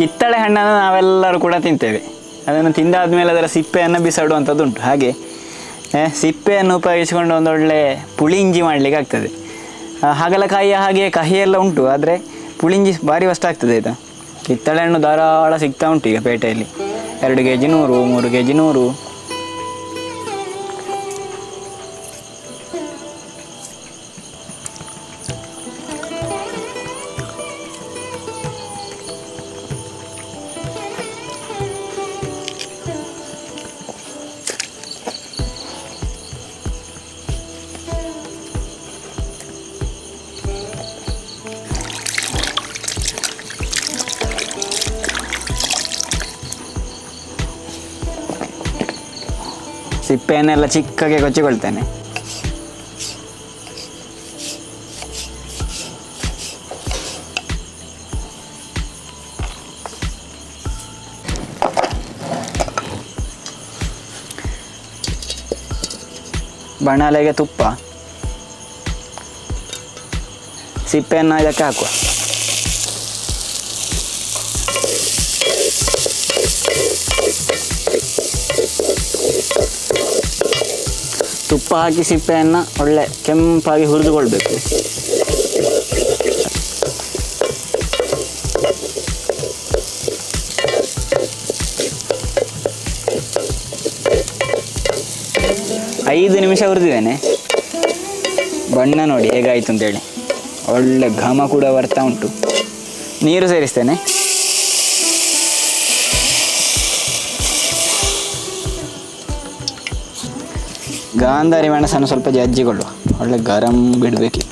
ಕಿತ್ತಳೆ ಹಣ್ಣನ್ನು ನಾವೆಲ್ಲರೂ ಕೂಡ ತಿಂತೇವೆ ಅದನ್ನು ತಿಂದಾದ್ಮೇಲೆ ಅದರ ಸಿಪ್ಪೆಯನ್ನು ಬಿಸಾಡುವಂಥದ್ದು ಉಂಟು ಹಾಗೆ ಆ, ಸಿಪ್ಪೆಯನ್ನು ಉಪಯೋಗಿಸಿಕೊಂಡು ಒಂದೊಳ್ಳೆ ಪುಳಿಂಜಿ ಮಾಡಲಿಕ್ಕೆ ಆಗ್ತದೆ ಆ, ಹಾಗಲಕಾಯಿಯ ಹಾಗೆ ಕಹಿ ಎಲ್ಲ ಉಂಟು ಆದರೆ ಪುಳಿಂಜಿ ಭಾರಿ ಕಷ್ಟ ಆಗ್ತದೆ ಆಯಿತಾ ಕಿತ್ತಳೆ ಹಣ್ಣು ಧಾರಾಳ ಸಿಗ್ತಾ ಉಂಟು ಈಗ ಪೇಟೆಯಲ್ಲಿ ಎರಡು ಕೆ ಜಿ ನೂರು ಮೂರು ಕೆ ಜಿ ನೂರು ಸಿಪ್ಪೆಯನ್ನೆಲ್ಲ ಚಿಕ್ಕಗೆ ಕೊಚ್ಚಿಕೊಳ್ತೇನೆ ಬಣಲೆಗೆ ತುಪ್ಪ ಸಿಪ್ಪೆಯನ್ನು ಇದಕ್ಕೆ ಹಾಕುವ ತುಪ್ಪ ಹಾಕಿ ಸಿಪ್ಪೆಯನ್ನು ಒಳ್ಳೆ ಕೆಂಪಾಗಿ ಹುರಿದುಕೊಳ್ಬೇಕು ಐದು ನಿಮಿಷ ಹುರಿದಿದ್ದೇನೆ ಬಣ್ಣ ನೋಡಿ ಹೇಗಾಯಿತು ಅಂತೇಳಿ ಒಳ್ಳೆ ಘಮ ಕೂಡ ಬರ್ತಾ ಉಂಟು ನೀರು ಸೇರಿಸ್ತೇನೆ ಗಾಂಧಾರಿ ಮೆಣಸನ್ನು ಸ್ವಲ್ಪ ಜಜ್ಜಿಕೊಳ್ಳುವ ಒಳ್ಳೆ ಗರಂ ಬಿಡಬೇಕು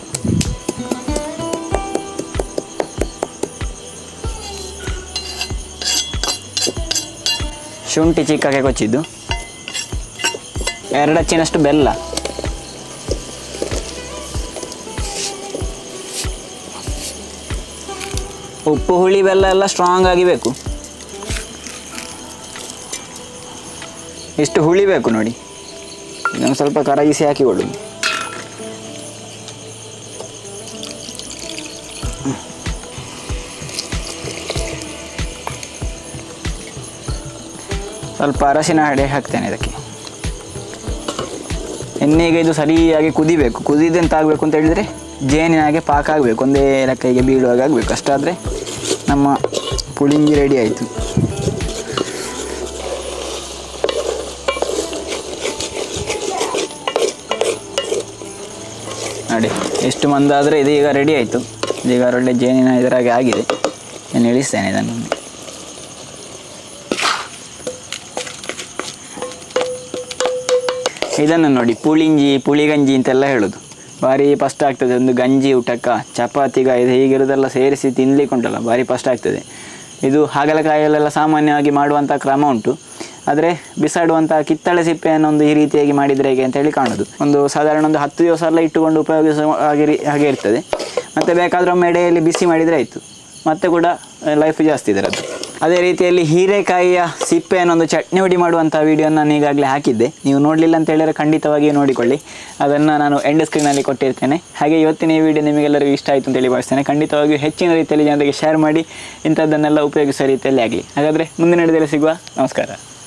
ಶುಂಠಿ ಚಿಕ್ಕಕ್ಕೆ ಕೊಚ್ಚಿದ್ದು ಎರಡು ಹಚ್ಚಿನಷ್ಟು ಬೆಲ್ಲ ಉಪ್ಪು ಹುಳಿ ಬೆಲ್ಲ ಎಲ್ಲ ಸ್ಟ್ರಾಂಗ್ ಆಗಿ ಬೇಕು ಇಷ್ಟು ಹುಳಿ ಬೇಕು ನೋಡಿ ಇದನ್ನು ಸ್ವಲ್ಪ ಕರಗಿಸಿ ಹಾಕಿಕೊಳ್ಳುದು ಸ್ವಲ್ಪ ಅರಸಿನ ಹಡೆ ಹಾಕ್ತೇನೆ ಇದಕ್ಕೆ ಎಣ್ಣೆಗೆ ಇದು ಸರಿಯಾಗಿ ಕುದಿಬೇಕು ಕುದಿದೆಂತ ಆಗಬೇಕು ಅಂತ ಹೇಳಿದರೆ ಜೇನಿನ ಹಾಗೆ ಪಾಕ ಆಗಬೇಕು ಒಂದೇ ಲೆಕ್ಕಗೆ ಬೀಳುವಾಗ ಆಗಬೇಕು ಅಷ್ಟಾದರೆ ನಮ್ಮ ಪುಳಿಂಗಿ ರೆಡಿ ಆಯಿತು ನೋಡಿ ಎಷ್ಟು ಮಂದಾದರೆ ಇದು ಈಗ ರೆಡಿ ಆಯಿತು ಇದೀಗ ಒಳ್ಳೆ ಜೇನಿನ ಇದರಾಗೆ ಆಗಿದೆ ನಾನು ಇಳಿಸ್ತೇನೆ ಇದನ್ನು ಇದನ್ನು ನೋಡಿ ಪುಳಿಂಜಿ ಪುಳಿಗಂಜಿ ಅಂತೆಲ್ಲ ಹೇಳೋದು ಭಾರಿ ಫಸ್ಟ್ ಆಗ್ತದೆ ಒಂದು ಗಂಜಿ ಊಟಕ್ಕ ಚಪಾತಿಗ ಇದು ಹೀಗಿರೋದೆಲ್ಲ ಸೇರಿಸಿ ತಿನ್ಲಿಕ್ಕೆ ಉಂಟಲ್ಲ ಭಾರಿ ಫಸ್ಟ್ ಆಗ್ತದೆ ಇದು ಹಾಗಲಕಾಯಲ್ಲೆಲ್ಲ ಸಾಮಾನ್ಯವಾಗಿ ಮಾಡುವಂಥ ಕ್ರಮ ಉಂಟು ಆದರೆ ಬಿಸಾಡುವಂಥ ಕಿತ್ತಳೆ ಸಿಪ್ಪೆಯನ್ನು ಒಂದು ಈ ರೀತಿಯಾಗಿ ಮಾಡಿದರೆ ಹೇಗೆ ಅಂತೇಳಿ ಕಾಣೋದು ಒಂದು ಸಾಧಾರಣ ಒಂದು ಹತ್ತು ದಿವಸ ಎಲ್ಲ ಇಟ್ಟುಕೊಂಡು ಉಪಯೋಗಿಸುವ ಹಾಗೆ ರೀ- ಹಾಗೆ ಇರ್ತದೆ ಮತ್ತು ಬೇಕಾದ್ರೆ ಒಮ್ಮೆ ಎಡೆಯಲ್ಲಿ ಬಿಸಿ ಮಾಡಿದರೆ ಆಯಿತು ಮತ್ತೆ ಕೂಡ ಲೈಫ್ ಜಾಸ್ತಿ ಇದರದ್ದು ಅದೇ ರೀತಿಯಲ್ಲಿ ಹೀರೆಕಾಯಿಯ ಸಿಪ್ಪೆಯನ್ನು ಒಂದು ಚಟ್ನಿ ಹುಡಿ ಮಾಡುವಂಥ ವಿಡಿಯೋನ ನಾನು ಈಗಾಗಲೇ ಹಾಕಿದ್ದೆ ನೀವು ನೋಡಲಿಲ್ಲ ಅಂತ ಹೇಳಿದರೆ ಖಂಡಿತವಾಗಿ ನೋಡಿಕೊಳ್ಳಿ ಅದನ್ನು ನಾನು ಎಂಡ್ ಸ್ಕ್ರೀನಲ್ಲಿ ಕೊಟ್ಟಿರ್ತೇನೆ ಹಾಗೆ ಇವತ್ತಿನ ಈ ವಿಡಿಯೋ ನಿಮಗೆಲ್ಲರಿಗೂ ಇಷ್ಟ ಆಯಿತು ಅಂತೇಳಿ ಭಾವಿಸ್ತೇನೆ ಖಂಡಿತವಾಗಿಯೂ ಹೆಚ್ಚಿನ ರೀತಿಯಲ್ಲಿ ಜನರಿಗೆ ಶೇರ್ ಮಾಡಿ ಇಂಥದ್ದನ್ನೆಲ್ಲ ಉಪಯೋಗಿಸೋ ರೀತಿಯಲ್ಲಿ ಆಗಲಿ ಹಾಗಾದರೆ ಮುಂದಿನ ವಿಡಿಯೋದಲ್ಲಿ ಸಿಗುವ ನಮಸ್ಕಾರ